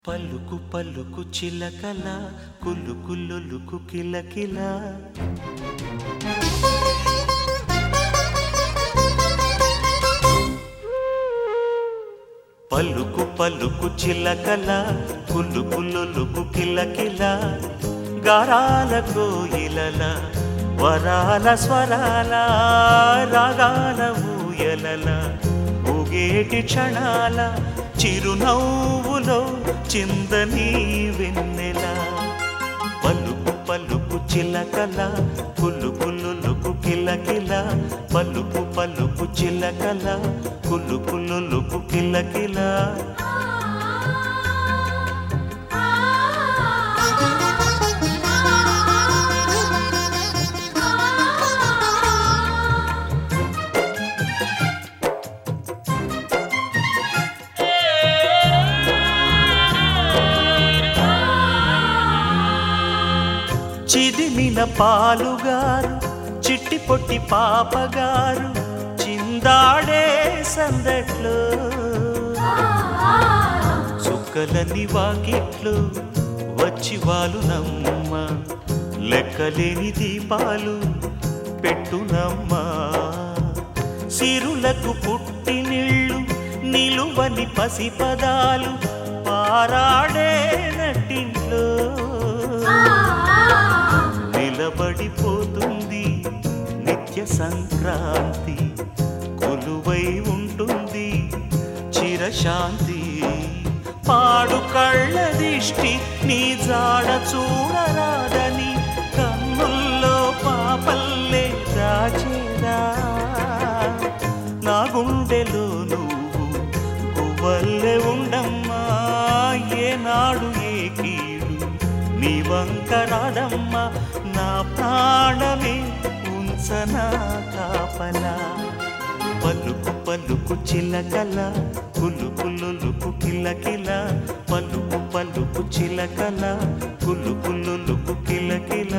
పలుకు పలుకు చిలకల కులు కుల్లుకు కిలకిల పలుకు పలుకు చిలకల కులు కుల్లుకు కిలకిల గారాల కోయిలల వరాల స్వరాల రాగాల ఊయలల ఊగేటి క్షణాల చిరునవ్వులో చిందని వెన్నెల పలుకు పలుకు చిలకల కులు కుల్లుకు కిలకిల పలుకు పలుకు చిలకల కులు కుల్లుకు కిలకిల చిదిమిన పాలుగారు చిట్టి పొట్టి పాపగారు చిందాడే సందట్లో చుక్కలని వాకిట్లు వచ్చి వాలునమ్మ లెక్కలేని దీపాలు పెట్టునమ్మా సిరులకు పుట్టి నీళ్ళు నిలువని పసిపదాలు పారాడే నట్టింట్లో నిలబడిపోతుంది నిత్య సంక్రాంతి కొలువై ఉంటుంది చిరశాంతి పాడు కళ్ళ దిష్టి నీ జాడ చూడరాదని కన్నుల్లో పాపల్లే దాచేదా నా గుండెలో నువ్వు గువ్వల్లే ఉండమ్మా ఏనాడు ఏ కీడు నీ వంక రాదమ్మా నా ప్రాణమే ఉంచనా కాపలా పలుకు పలుకు చిలకల కులు కులుకు కిలకిల పలుకు పలుకు చిలకల కులు కులుకు కిలకిల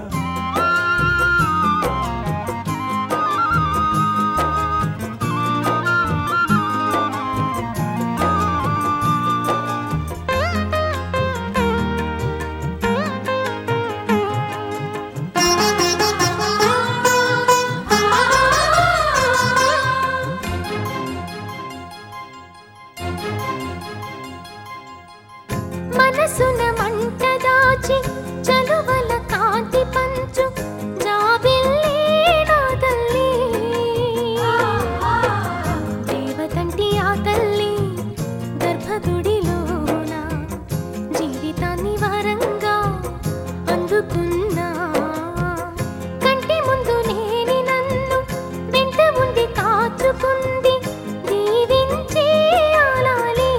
మనసున మంట దాచి చలువల కాంతి పంచు జాబిల్లి నా తల్లి దేవతంటి ఆ తల్లి గర్భగుడిలోన జీవితాన్ని వరంగా అందుకున్నా కంటి ముందు లేని నన్ను వెంట ఉండి కాచుకుంది దీవించి ఆలాలి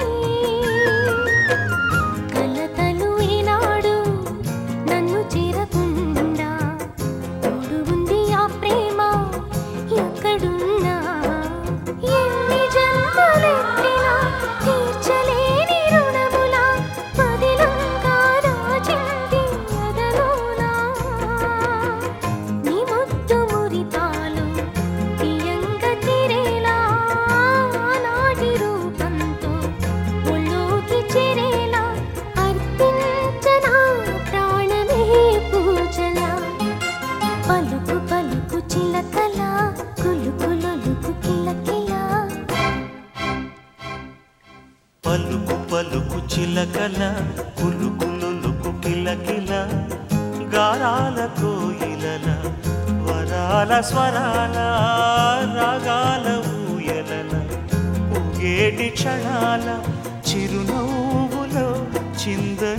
కలతలు ఈనాడు నన్ను చేరకుండా తోడు ఉంది ఆ ప్రేమ ఎక్కడున్నా ఎన్ని జన్మలెత్తినా తీర్చలేని రుణములా పదిలంగా దాచింది అదలోనా నీ ముద్దు మురితాలు తీయంగ తీరేలా నాటి రూపంతో ఒళ్ళోకి చేరేలా అర్పించనా ప్రాణమే పూజలా పలుకు పలుకు చిలకల కులుకులొలుకు కిలకిలా పలుకు పలుకు చిలకల కులు కులుకు కిలకిల గారాల కోయిలల వరాల స్వరాల రాగాల ఊయలల ఊగేటి క్షణాల చిరునవ్వులో చింద